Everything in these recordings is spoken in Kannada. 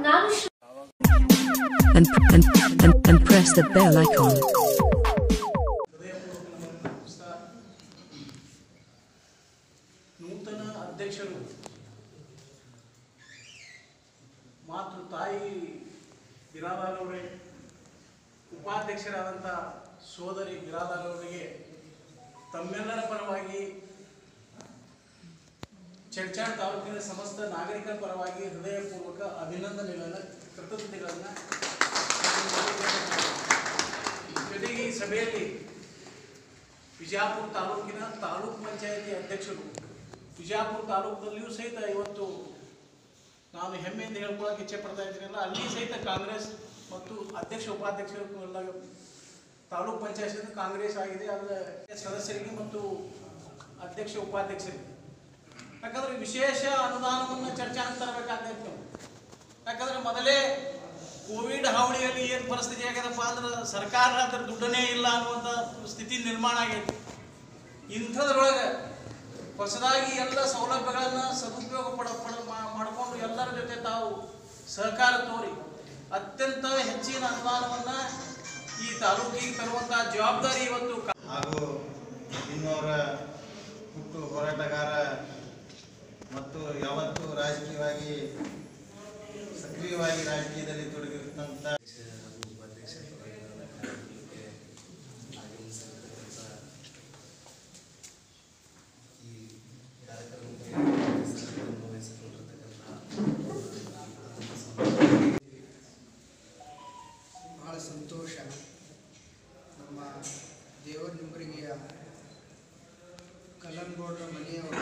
ನಾನು ಶ್ರ- and, and, and, and press the bell icon. ನೂತನ ಅಧ್ಯಕ್ಷರು ಮಾತೃ ತಾಯಿ ಬಿರಾದಾರ್ ಅವರೇ ಉಪಾಧ್ಯಕ್ಷರಾದಂಥ ಸೋದರಿ ಬಿರಾದಾರ್ ಅವರಿಗೆ ತಮ್ಮೆಲ್ಲರ ಪರವಾಗಿ ಚಡ್ಚಾಡ್ ತಾಲೂಕಿನ ಸಮಸ್ತ ನಾಗರಿಕರ ಪರವಾಗಿ ಹೃದಯಪೂರ್ವಕ ಅಭಿನಂದನೆಗಳನ್ನು ಕೃತಜ್ಞತೆಗಳನ್ನು ಜೊತೆಗೆ ಈ ಸಭೆಯಲ್ಲಿ ವಿಜಯಪುರ ತಾಲೂಕಿನ ತಾಲೂಕು ಪಂಚಾಯತಿ ಅಧ್ಯಕ್ಷರು ವಿಜಯಪುರ ತಾಲೂಕಿನಲ್ಲಿಯೂ ಸಹಿತ ಇವತ್ತು ನಾನು ಹೆಮ್ಮೆಯಿಂದ ಹೇಳ್ಕೊಳ್ಳೋಕೆ ಇಚ್ಛೆ ಪಡ್ತಾ ಇದ್ದೀನಲ್ಲ ಅಲ್ಲಿ ಸಹಿತ ಕಾಂಗ್ರೆಸ್ ಮತ್ತು ಅಧ್ಯಕ್ಷ ಉಪಾಧ್ಯಕ್ಷರು ಎಲ್ಲ ತಾಲೂಕು ಪಂಚಾಯತ್ ಕಾಂಗ್ರೆಸ್ ಆಗಿದೆ ಅದರ ಸದಸ್ಯರಿಗೆ ಮತ್ತು ಅಧ್ಯಕ್ಷ ಉಪಾಧ್ಯಕ್ಷರಿಗೆ ಯಾಕಂದ್ರೆ ವಿಶೇಷ ಅನುದಾನವನ್ನು ಚರ್ಚೆಗೆ ತರಬೇಕಾಗ್ತೈತೆ ನಾವು ಯಾಕಂದ್ರೆ ಮೊದಲೇ ಕೋವಿಡ್ ಹಾವಳಿಯಲ್ಲಿ ಏನು ಪರಿಸ್ಥಿತಿ ಆಗ್ಯದಪ್ಪ ಅಂದ್ರೆ ಸರ್ಕಾರ ಅದ್ರ ದುಡ್ಡನೇ ಇಲ್ಲ ಅನ್ನುವಂಥ ಸ್ಥಿತಿ ನಿರ್ಮಾಣ ಆಗೈತಿ ಇಂಥದ್ರೊಳಗೆ ಹೊಸದಾಗಿ ಎಲ್ಲ ಸೌಲಭ್ಯಗಳನ್ನು ಸದುಪಯೋಗ ಪಡ ಪಡ ಮಾ- ಮಾಡಿಕೊಂಡು ಎಲ್ಲರ ಜೊತೆ ತಾವು ಸಹಕಾರ ತೋರಿ ಅತ್ಯಂತ ಹೆಚ್ಚಿನ ಅನುದಾನವನ್ನು ಈ ತಾಲೂಕಿಗೆ ತರುವಂಥ ಜವಾಬ್ದಾರಿ ಇವತ್ತು ಕಾ- ಹಾಗೂ ಇನ್ನೋರ ಹುಟ್ಟು ಹೋರಾಟಗಾರ ಮತ್ತು ಯಾವತ್ತೂ ರಾಜಕೀಯವಾಗಿ ಸಕ್ರಿಯವಾಗಿ ರಾಜಕೀಯದಲ್ಲಿ ತೊಡಗಿರುತ್ತಂತ ಭಾಳ ಸಂತೋಷ ನಮ್ಮ ದೇವರ ನಂಬರಿಗೆಯ ಕಲ್ಲಂಗೌಡರ ಮನೆಯವರು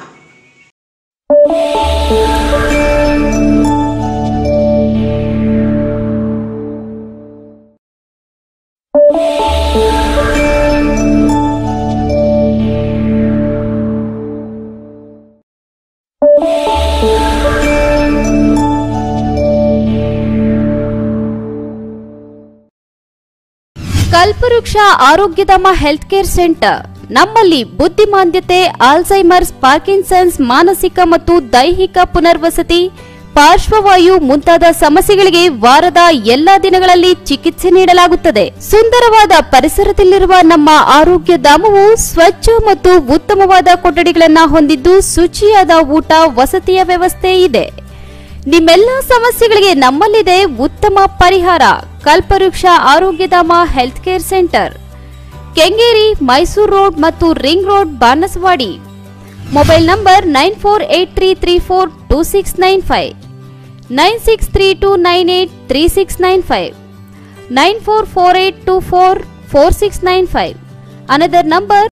ಕಲ್ಪವೃಕ್ಷ ಆರೋಗ್ಯಧಾಮ ಹೆಲ್ತ್ ಕೇರ್ ಸೆಂಟರ್ ನಮ್ಮಲ್ಲಿ ಬುದ್ಧಿಮಾಂದ್ಯತೆ ಆಲ್ಝೈಮರ್ಸ್ ಪಾರ್ಕಿನ್ಸನ್ಸ್ ಮಾನಸಿಕ ಮತ್ತು ದೈಹಿಕ ಪುನರ್ವಸತಿ ಪಾರ್ಶ್ವವಾಯು ಮುಂತಾದ ಸಮಸ್ಯೆಗಳಿಗೆ ವಾರದ ಎಲ್ಲಾ ದಿನಗಳಲ್ಲಿ ಚಿಕಿತ್ಸೆ ನೀಡಲಾಗುತ್ತದೆ ಸುಂದರವಾದ ಪರಿಸರದಲ್ಲಿರುವ ನಮ್ಮ ಆರೋಗ್ಯ ಧಾಮವು ಸ್ವಚ್ಛ ಮತ್ತು ಉತ್ತಮವಾದ ಕೊಠಡಿಗಳನ್ನು ಹೊಂದಿದ್ದು ಶುಚಿಯಾದ ಊಟ ವಸತಿಯ ವ್ಯವಸ್ಥೆ ಇದೆ ನಿಮ್ಮೆಲ್ಲ ಸಮಸ್ಯೆಗಳಿಗೆ ನಮ್ಮಲ್ಲಿದೆ ಉತ್ತಮ ಪರಿಹಾರ ಕಲ್ಪವೃಕ್ಷ ಆರೋಗ್ಯಧಾಮ health care centre Kengeri Mysuru road ಮತ್ತು ring road Banasavadi mobile number nine four eight three three four two six nine five nine six three two nine eight three six nine five nine four four eight two four four six nine five another number